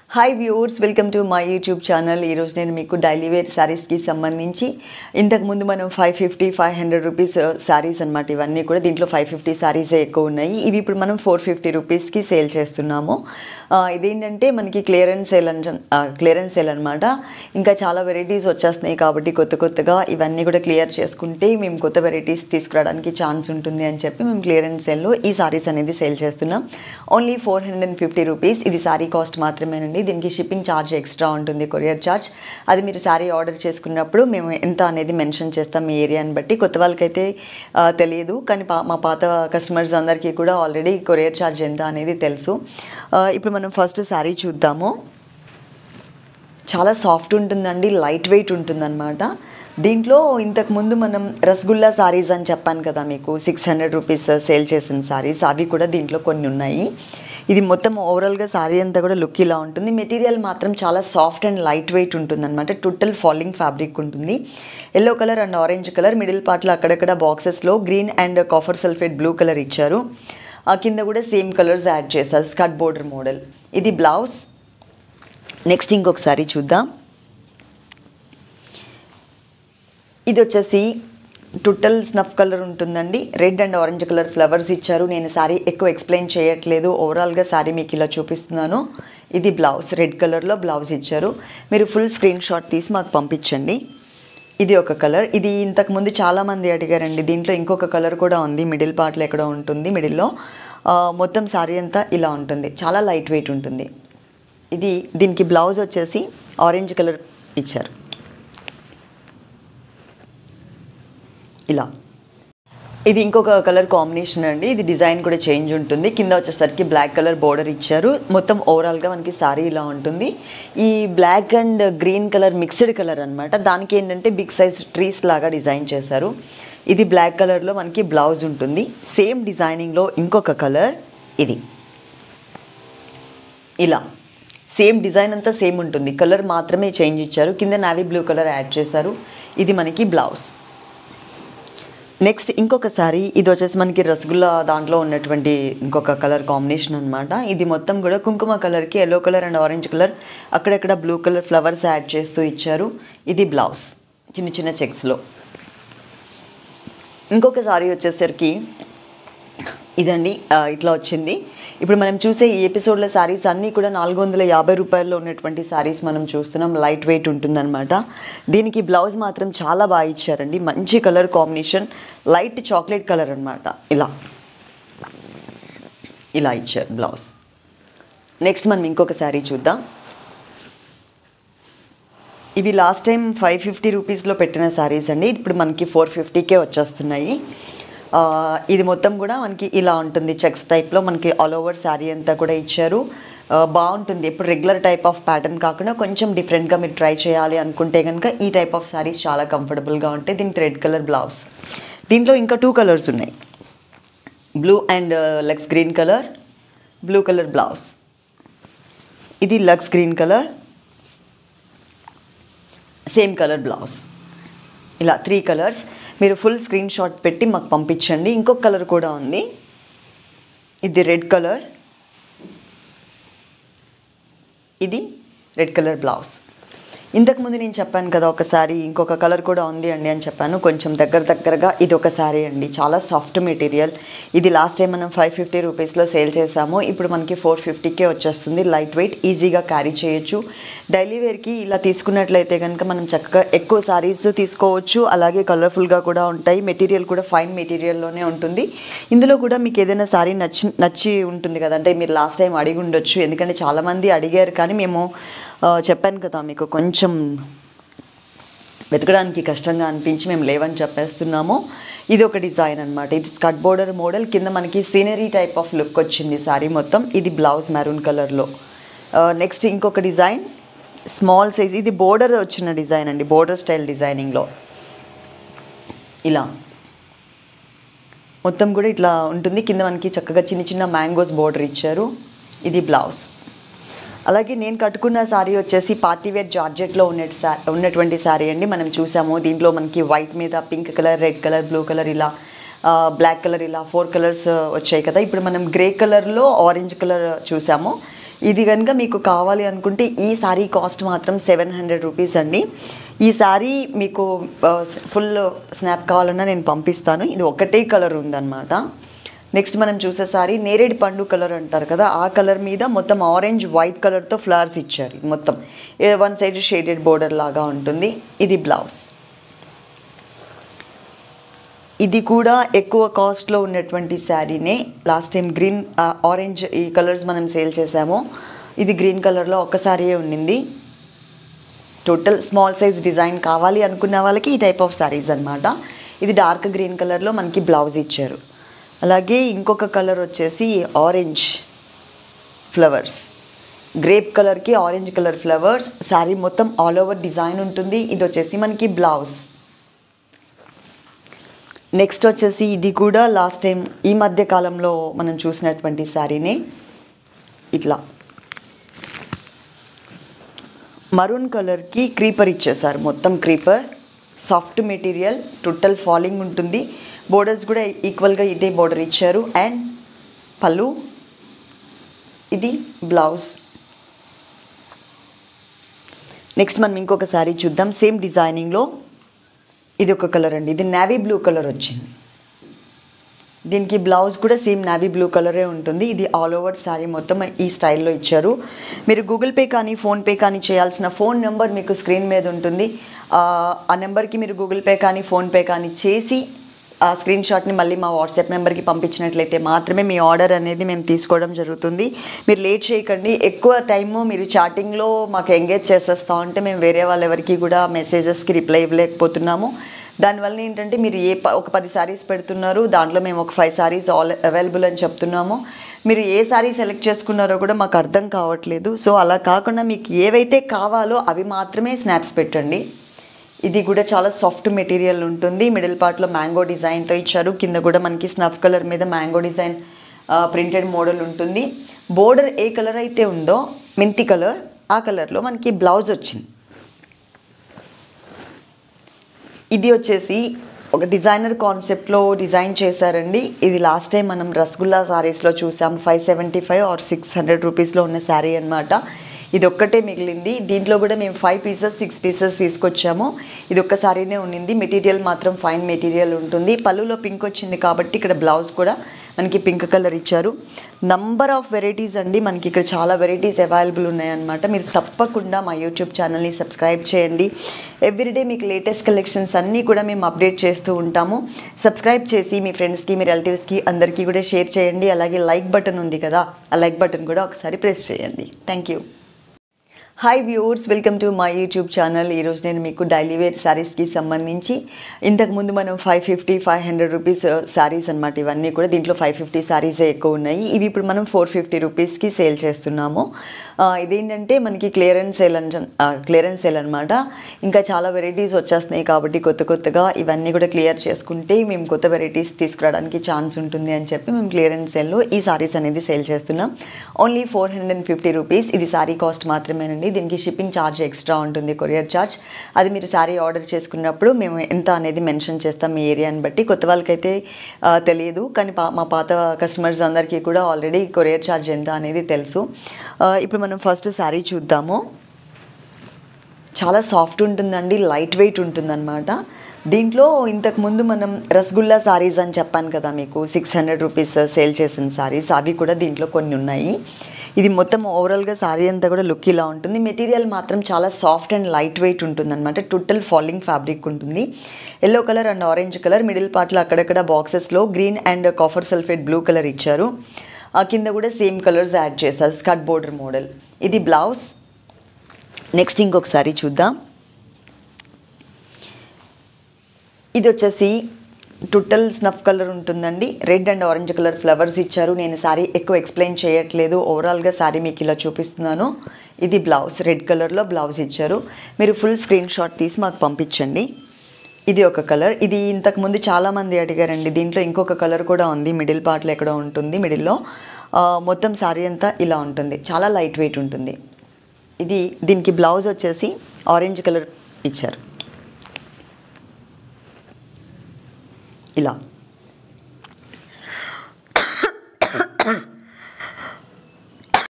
hi viewers welcome to my YouTube channel ఈరోజు నేను మీకు డైలీ వేర్ శారీస్కి సంబంధించి ఇంతకుముందు మనం five fifty five hundred rupees saris అనమాట ఇవన్నీ కూడా దీంట్లో ఫైవ్ ఫిఫ్టీ శారీసే ఎక్కువ ఉన్నాయి ఇవి ఇప్పుడు మనం ఫోర్ ఫిఫ్టీ రూపీస్కి సేల్ చేస్తున్నాము ఆ, ఇదేంటంటే మనకి క్లియరెన్స్ సేల్ అని క్లియరెన్స్ సేల్ అనమాట ఇంకా చాలా వెరైటీస్ వచ్చేస్తున్నాయి కాబట్టి కొత్త కొత్తగా ఇవన్నీ కూడా క్లియర్ చేసుకుంటే మేము కొత్త వెరైటీస్ తీసుకురావడానికి ఛాన్స్ ఉంటుంది అని చెప్పి మేము క్లియరెన్స్ సేల్లో ఈ సారీస్ అనేది సేల్ చేస్తున్నాం only four hundred and fifty rupees ఇది శారీ కాస్ట్ మాత్రమేనండి దీనికి షిప్పింగ్ ఛార్జ్ ఎక్స్ట్రా ఉంటుంది కొరియర్ ఛార్జ్ అది మీరు శారీ ఆర్డర్ చేసుకున్నప్పుడు మేము ఎంత అనేది మెన్షన్ చేస్తాం మీ ఏరియాని బట్టి కొత్త వాళ్ళకైతే ఆ, తెలియదు కానీ పా మా పాత కస్టమర్స్ అందరికీ కూడా ఆల్రెడీ కొరియర్ ఛార్జ్ ఎంత అనేది తెలుసు ఆ, ఇప్పుడు మనం ఫస్ట్ శారీ చూద్దాము చాలా సాఫ్ట్ ఉంటుందండి లైట్ వెయిట్ ఉంటుందన్నమాట దీంట్లో ఇంతకు ముందు మనం రసగుల్లా సారీస్ అని చెప్పాను కదా మీకు సిక్స్ హండ్రెడ్ రూపీస్ సేల్ చేసిన సారీస్ అవి కూడా దీంట్లో కొన్ని ఉన్నాయి ఇది మొత్తం ఓవరాల్గా సారీ అంతా కూడా లుక్ ఇలా ఉంటుంది మెటీరియల్ మాత్రం చాలా సాఫ్ట్ అండ్ లైట్ వెయిట్ ఉంటుంది అనమాట టోటల్ ఫాలింగ్ ఫ్యాబ్రిక్ ఉంటుంది yellow colour and orange colour middle పార్ట్లో అక్కడక్కడ బాక్సెస్లో green and copper sulphate blue colour ఇచ్చారు ఆ కింద కూడా సేమ్ కలర్స్ యాడ్ చేస్తారు స్కట్ బోర్డర్ మోడల్ ఇది బ్లౌజ్ నెక్స్ట్ ఇంకొకసారి చూద్దాం ఇది వచ్చేసి టోటల్ స్నఫ్ కలర్ ఉంటుందండి red and orange colour flowers ఇచ్చారు నేను శారీ ఎక్కువ ఎక్స్ప్లెయిన్ చేయట్లేదు ఓవరాల్గా శారీ మీకు ఇలా చూపిస్తున్నాను ఇది బ్లౌజ్ రెడ్ కలర్లో బ్లౌజ్ ఇచ్చారు మీరు ఫుల్ స్క్రీన్ షాట్ తీసి మాకు పంపించండి ఇది ఒక కలర్ ఇది ఇంతకుముందు చాలామంది అడిగారండి దీంట్లో ఇంకొక కలర్ కూడా ఉంది మిడిల్ పార్ట్లో ఎక్కడో ఉంటుంది మిడిల్లో ఆ, మొత్తం శారీ అంతా ఇలా ఉంటుంది చాలా లైట్ వెయిట్ ఉంటుంది ఇది దీనికి బ్లౌజ్ వచ్చేసి ఆరెంజ్ కలర్ ఇచ్చారు ఇలా ఇది ఇంకొక కలర్ కాంబినేషన్ అండి ఇది డిజైన్ కూడా చేంజ్ ఉంటుంది కింద వచ్చేసరికి బ్లాక్ కలర్ బోర్డర్ ఇచ్చారు మొత్తం ఓవరాల్గా మనకి సారీ ఇలా ఉంటుంది ఈ black and green colour mixed colour అన్నమాట దానికి ఏంటంటే బిగ్ సైజ్ ట్రీస్ లాగా డిజైన్ చేశారు ఇది బ్లాక్ కలర్లో మనకి బ్లౌజ్ ఉంటుంది సేమ్ డిజైనింగ్లో ఇంకొక కలర్ ఇది ఇలా సేమ్ డిజైన్ అంతా సేమ్ ఉంటుంది కలర్ మాత్రమే చేంజ్ ఇచ్చారు కింద నావీ బ్లూ కలర్ యాడ్ చేశారు ఇది మనకి బ్లౌజ్ నెక్స్ట్ ఇంకొక సారీ ఇది వచ్చేసి మనకి రసగుల్లా దాంట్లో ఉన్నటువంటి ఇంకొక కలర్ కాంబినేషన్ అనమాట ఇది మొత్తం కూడా కుంకుమ కలర్కి yellow colour and orange colour అక్కడక్కడ బ్లూ కలర్ ఫ్లవర్స్ యాడ్ చేస్తూ ఇచ్చారు ఇది బ్లౌజ్ చిన్న చిన్న చెక్స్లో ఇంకొక సారీ వచ్చేసరికి ఇదండి ఆ, ఇట్లా వచ్చింది ఇప్పుడు మనం చూసే ఈ ఎపిసోడ్లో శారీస్ అన్నీ కూడా నాలుగు వందల యాభై రూపాయల్లో ఉన్నటువంటి శారీస్ మనం చూస్తున్నాం లైట్ వెయిట్ ఉంటుందన్నమాట దీనికి బ్లౌజ్ మాత్రం చాలా బాగా ఇచ్చారండి మంచి colour combination light chocolate colour అన్నమాట ఇలా ఇలా ఇచ్చారు బ్లౌజ్ నెక్స్ట్ మనం ఇంకొక శారీ చూద్దాం ఇవి లాస్ట్ టైం ఫైవ్ ఫిఫ్టీ రూపీస్లో పెట్టిన శారీస్ అండి ఇప్పుడు మనకి ఫోర్ ఫిఫ్టీకే వచ్చేస్తున్నాయి ఆ, ఇది మొత్తం కూడా మనకి ఇలా ఉంటుంది చెక్స్ టైప్లో మనకి ఆల్ ఓవర్ శారీ అంతా కూడా ఇచ్చారు ఆ, బాగుంటుంది ఇప్పుడు రెగ్యులర్ టైప్ ఆఫ్ ప్యాటర్న్ కాకుండా కొంచెం డిఫరెంట్గా మీరు ట్రై చేయాలి అనుకుంటే కనుక ఈ టైప్ ఆఫ్ శారీస్ చాలా కంఫర్టబుల్గా ఉంటాయి దీనికి రెడ్ కలర్ బ్లౌజ్ దీంట్లో ఇంకా టూ కలర్స్ ఉన్నాయి blue and lux green colour blue colour blouse ఇది lux green colour same colour blouse ఇలా త్రీ కలర్స్ మీరు ఫుల్ స్క్రీన్ షాట్ పెట్టి మాకు పంపించండి ఇంకొక కలర్ కూడా ఉంది ఇది రెడ్ కలర్ ఇది రెడ్ కలర్ బ్లౌజ్ ఇంతకుముందు నేను చెప్పాను కదా ఒక శారీ ఇంకొక కలర్ కూడా ఉంది అండి అని చెప్పాను కొంచెం దగ్గర దగ్గరగా ఇది ఒక శారీ అండి చాలా సాఫ్ట్ మెటీరియల్ ఇది లాస్ట్ టైం మనం ఫైవ్ ఫిఫ్టీ రూపీస్లో సేల్ చేసాము ఇప్పుడు మనకి ఫోర్ ఫిఫ్టీకే వచ్చేస్తుంది లైట్ వెయిట్ ఈజీగా క్యారీ చేయొచ్చు డైలీ వేర్కి ఇలా తీసుకున్నట్లయితే కనుక మనం చక్కగా ఎక్కువ శారీస్ తీసుకోవచ్చు అలాగే కలర్ఫుల్గా కూడా ఉంటాయి మెటీరియల్ కూడా ఫైన్ మెటీరియల్లోనే ఉంటుంది ఇందులో కూడా మీకు ఏదైనా శారీ నచ్చి నచ్చి ఉంటుంది కదా అంటే మీరు లాస్ట్ టైం అడిగి ఉండొచ్చు ఎందుకంటే చాలామంది అడిగారు కానీ మేము ఆ, చెప్పాను కదా మీకు కొంచెం వెతకడానికి కష్టంగా అనిపించి మేము లేవని చెప్పేస్తున్నాము ఇది ఒక డిజైన్ అనమాట ఇది స్కట్ బోర్డర్ మోడల్ కింద మనకి సీనరీ టైప్ ఆఫ్ లుక్ వచ్చింది సారీ మొత్తం ఇది బ్లౌజ్ మెరూన్ కలర్లో నెక్స్ట్ ఇంకొక డిజైన్ స్మాల్ సైజ్ ఇది బోర్డర్ వచ్చిన డిజైన్ అండి బోర్డర్ స్టైల్ డిజైనింగ్లో ఇలా మొత్తం కూడా ఇట్లా ఉంటుంది కింద మనకి చక్కగా చిన్న చిన్న మ్యాంగోస్ బోర్డర్ ఇచ్చారు ఇది బ్లౌజ్ అలాగే నేను కట్టుకున్న శారీ వచ్చేసి పార్టీవేర్ జార్జెట్లో ఉన్న సా ఉన్నటువంటి శారీ అండి మనం చూసాము దీంట్లో మనకి వైట్ మీద pink colour red colour blue colour ఇలా బ్లాక్ కలర్ ఇలా ఫోర్ కలర్స్ వచ్చాయి కదా ఇప్పుడు మనం గ్రే కలర్లో ఆరెంజ్ కలర్ చూసాము ఇది కనుక మీకు కావాలి అనుకుంటే ఈ శారీ కాస్ట్ మాత్రం సెవెన్ హండ్రెడ్ రూపీస్ అండి ఈ శారీ మీకు ఫుల్ స్నాప్ కావాలన్నా నేను పంపిస్తాను ఇది ఒకటే కలర్ ఉందన్నమాట నెక్స్ట్ మనం చూసే సారీ నేరేడు పండు కలర్ అంటారు కదా ఆ కలర్ మీద మొత్తం ఆరెంజ్ వైట్ కలర్తో ఫ్లవర్స్ ఇచ్చారు ఇది మొత్తం వన్ సైడ్ షేడెడ్ బోర్డర్ లాగా ఉంటుంది ఇది బ్లౌజ్ ఇది కూడా ఎక్కువ కాస్ట్లో ఉన్నటువంటి శారీనే లాస్ట్ టైం గ్రీన్ ఆరెంజ్ ఈ కలర్స్ మనం సేల్ చేసాము ఇది గ్రీన్ కలర్లో ఒక్క శారీయే ఉండింది టోటల్ స్మాల్ సైజ్ డిజైన్ కావాలి అనుకున్న వాళ్ళకి ఈ టైప్ ఆఫ్ శారీస్ అనమాట ఇది డార్క్ గ్రీన్ కలర్లో మనకి బ్లౌజ్ ఇచ్చారు అలాగే ఇంకొక కలర్ వచ్చేసి ఆరెంజ్ ఫ్లవర్స్ గ్రేప్ కలర్కి ఆరెంజ్ కలర్ ఫ్లవర్స్ శారీ మొత్తం ఆల్ ఓవర్ డిజైన్ ఉంటుంది ఇది వచ్చేసి మనకి బ్లౌజ్ నెక్స్ట్ వచ్చేసి ఇది కూడా లాస్ట్ టైం ఈ మధ్య కాలంలో మనం చూసినటువంటి శారీనే ఇట్లా మరూన్ కలర్కి క్రీపర్ ఇచ్చేసారు మొత్తం creeper soft material total falling ఉంటుంది బోర్డర్స్ కూడా ఈక్వల్గా ఇదే బోర్డర్ ఇచ్చారు అండ్ పళ్ళు ఇది బ్లౌజ్ నెక్స్ట్ మనం ఇంకొక శారీ చూద్దాం సేమ్ డిజైనింగ్లో ఇది ఒక కలర్ అండి ఇది నావీ బ్లూ కలర్ వచ్చింది దీనికి బ్లౌజ్ కూడా సేమ్ నావీ బ్లూ కలరే ఉంటుంది ఇది ఆల్ ఓవర్ శారీ మొత్తం ఈ స్టైల్లో ఇచ్చారు మీరు గూగుల్ పే కానీ ఫోన్పే కానీ చేయాల్సిన ఫోన్ నెంబర్ మీకు స్క్రీన్ మీద ఉంటుంది ఆ, ఆ నెంబర్కి మీరు గూగుల్ పే కానీ ఫోన్పే కానీ చేసి ఆ స్క్రీన్ షాట్ని మళ్ళీ మా వాట్సాప్ నెంబర్కి పంపించినట్లయితే మాత్రమే మీ ఆర్డర్ అనేది మేము తీసుకోవడం జరుగుతుంది మీరు లేట్ చేయకండి ఎక్కువ టైము మీరు చాటింగ్లో మాకు ఎంగేజ్ చేసేస్తా ఉంటే మేము వేరే వాళ్ళ ఎవరికి కూడా మెసేజెస్కి రిప్లై ఇవ్వలేకపోతున్నాము దానివల్ల ఏంటంటే మీరు ఏ ప- ఒక పది సారీస్ పెడుతున్నారు దాంట్లో మేము ఒక ఫైవ్ సారీస్ ఆల్ అవైలబుల్ అని చెప్తున్నాము మీరు ఏ సారీ సెలెక్ట్ చేసుకున్నారో కూడా మాకు అర్థం కావట్లేదు సో అలా కాకుండా మీకు ఏవైతే కావాలో అవి మాత్రమే స్నాప్స్ పెట్టండి ఇది కూడా చాలా సాఫ్ట్ మెటీరియల్ ఉంటుంది మిడిల్ పార్ట్లో మ్యాంగో డిజైన్తో ఇచ్చారు కింద కూడా మనకి స్నఫ్ కలర్ మీద మ్యాంగో డిజైన్ ప్రింటెడ్ మోడల్ ఉంటుంది బోర్డర్ ఏ కలర్ అయితే ఉందో మెంతి కలర్ ఆ కలర్లో మనకి బ్లౌజ్ వచ్చింది ఇది వచ్చేసి ఒక డిజైనర్ కాన్సెప్ట్లో డిజైన్ చేశారండి ఇది లాస్ట్ టైం మనం రసగుల్లా సారీస్లో చూసాం five seventy five or six hundred రూపీస్లో ఉన్న శారీ అనమాట ఇది ఒక్కటే మిగిలింది దీంట్లో కూడా మేము ఫైవ్ పీసెస్ సిక్స్ పీసెస్ తీసుకొచ్చాము ఇది ఒక్క సారీనే ఉండింది మెటీరియల్ మాత్రం ఫైన్ మెటీరియల్ ఉంటుంది పళ్ళులో పింక్ వచ్చింది కాబట్టి ఇక్కడ బ్లౌజ్ కూడా మనకి పింక్ కలర్ ఇచ్చారు నంబర్ ఆఫ్ వెరైటీస్ అండి మనకి ఇక్కడ చాలా వెరైటీస్ అవైలబుల్ ఉన్నాయన్నమాట మీరు తప్పకుండా మా యూట్యూబ్ ఛానల్ని సబ్స్క్రైబ్ చేయండి ఎవ్రీడే మీకు లేటెస్ట్ కలెక్షన్స్ అన్నీ కూడా మేము అప్డేట్ చేస్తూ ఉంటాము సబ్స్క్రైబ్ చేసి మీ ఫ్రెండ్స్కి మీ రిలేటివ్స్కి అందరికీ కూడా షేర్ చేయండి అలాగే లైక్ బటన్ ఉంది కదా ఆ లైక్ బటన్ కూడా ఒకసారి ప్రెస్ చేయండి thank you hi viewers welcome to my YouTube channel ఈరోజు నేను మీకు డైలీ వేర్ శారీస్కి సంబంధించి ఇంతకుముందు మనం five fifty five hundred rupees saris అనమాట ఇవన్నీ కూడా దీంట్లో ఫైవ్ ఫిఫ్టీ శారీసే ఎక్కువ ఉన్నాయి ఇవి ఇప్పుడు మనం ఫోర్ ఫిఫ్టీ రూపీస్కి సేల్ చేస్తున్నాము ఆ, ఇదేంటంటే మనకి క్లియరెన్స్ సేల్ అని క్లియరెన్స్ సేల్ అనమాట ఇంకా చాలా వెరైటీస్ వచ్చేస్తున్నాయి కాబట్టి కొత్త కొత్తగా ఇవన్నీ కూడా క్లియర్ చేసుకుంటే మేము కొత్త వెరైటీస్ తీసుకురావడానికి ఛాన్స్ ఉంటుంది అని చెప్పి మేము క్లియరెన్స్ సేల్లో ఈ సారీస్ అనేది సేల్ చేస్తున్నాం only four hundred and fifty rupees ఇది సారీ కాస్ట్ మాత్రమేనండి దీనికి షిప్పింగ్ ఛార్జ్ ఎక్స్ట్రా ఉంటుంది కొరియర్ ఛార్జ్ అది మీరు సారీ ఆర్డర్ చేసుకున్నప్పుడు మేము ఎంత అనేది మెన్షన్ చేస్తాం మీ ఏరియాని బట్టి కొత్త వాళ్ళకైతే ఆ, తెలియదు కానీ పా మా పాత కస్టమర్స్ అందరికీ కూడా ఆల్రెడీ కొరియర్ ఛార్జ్ ఎంత అనేది తెలుసు ఆ, ఇప్పుడు మనం ఫస్ట్ శారీ చూద్దాము చాలా సాఫ్ట్ ఉంటుందండి లైట్ వెయిట్ ఉంటుందన్నమాట దీంట్లో ఇంతకు ముందు మనం రసగుల్లా సారీస్ అని చెప్పాను కదా మీకు సిక్స్ హండ్రెడ్ రూపీస్ సేల్ చేసిన సారీస్ అవి కూడా దీంట్లో కొన్ని ఉన్నాయి ఇది మొత్తం ఓవరాల్గా సారీ అంతా కూడా లుక్ ఇలా ఉంటుంది మెటీరియల్ మాత్రం చాలా సాఫ్ట్ అండ్ లైట్ వెయిట్ ఉంటుంది అనమాట టోటల్ ఫాలింగ్ ఫ్యాబ్రిక్ ఉంటుంది yellow colour and orange colour middle పార్ట్లో అక్కడక్కడ బాక్సెస్లో green and copper sulphate blue colour ఇచ్చారు ఆ కింద కూడా సేమ్ కలర్స్ యాడ్ చేశారు స్కట్ బోర్డర్ మోడల్ ఇది బ్లౌజ్ నెక్స్ట్ ఇంకొకసారి చూద్దాం ఇది వచ్చేసి టోటల్ స్నఫ్ కలర్ ఉంటుందండి red and orange colour flowers ఇచ్చారు నేను శారీ ఎక్కువ ఎక్స్ప్లెయిన్ చేయట్లేదు ఓవరాల్గా శారీ మీకు ఇలా చూపిస్తున్నాను ఇది బ్లౌజ్ రెడ్ కలర్లో బ్లౌజ్ ఇచ్చారు మీరు ఫుల్ స్క్రీన్ షాట్ తీసి మాకు పంపించండి ఇది ఒక కలర్ ఇది ఇంతకు ముందు చాలామంది అడిగారండి దీంట్లో ఇంకొక కలర్ కూడా ఉంది మిడిల్ పార్ట్లో ఎక్కడో ఉంటుంది మిడిల్లో ఆ, మొత్తం శారీ అంతా ఇలా ఉంటుంది చాలా లైట్ వెయిట్ ఉంటుంది ఇది దీనికి బ్లౌజ్ వచ్చేసి ఆరెంజ్ కలర్ ఇచ్చారు ఇలా